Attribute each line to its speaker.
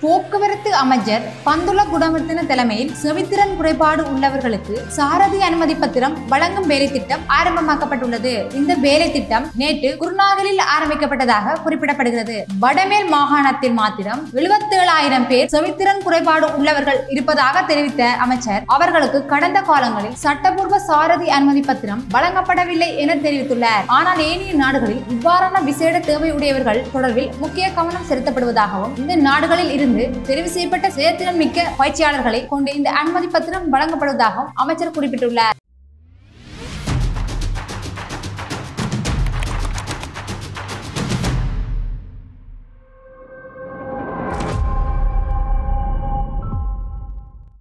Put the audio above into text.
Speaker 1: போக்குவரத்து அமைச்சர் பந்துல குணவர்த்தன தலைமையில் செவித்திறன் குறைபாடு உள்ளவர்களுக்கு சாரதி அனுமதி பத்திரம் வழங்கும் வேலை திட்டம் ஆரம்பமாக்கப்பட்டுள்ளது இந்த வேலை திட்டம் நேற்று குருநாகலில் ஆரம்பிக்கப்பட்டதாக குறிப்பிடப்படுகிறது வடமேல் மாகாணத்தில் மாத்திரம் 77000 பேர் செவித்திறன் குறைபாடு உள்ளவர்கள் இருப்பதாக தெரிவித்த அமைச்சர் அவர்களுக்கு கடந்த காலங்களில் சட்டப்பூர்வ சாரதி அனுமதி பத்திரம் வழங்கப்படவில்லை என தெரிவித்துள்ளார் ஆனால் ஏனைய நாடுகளில் இவ்வாறான விசேட தேவையுடையவர்கள் தொடர்பில் முக்கிய கவனம் செலுத்தப்படுவதாகவும் இந்த நாடுகளில் இருந்து தெரிவு செய்யப்பட்ட செயற்திறன் மிக்க பயிற்சியாளர்களை கொண்டு இந்த அனுமதி பத்திரம் வழங்கப்படுவதாகவும் அமைச்சர் குறிப்பிட்டுள்ளார்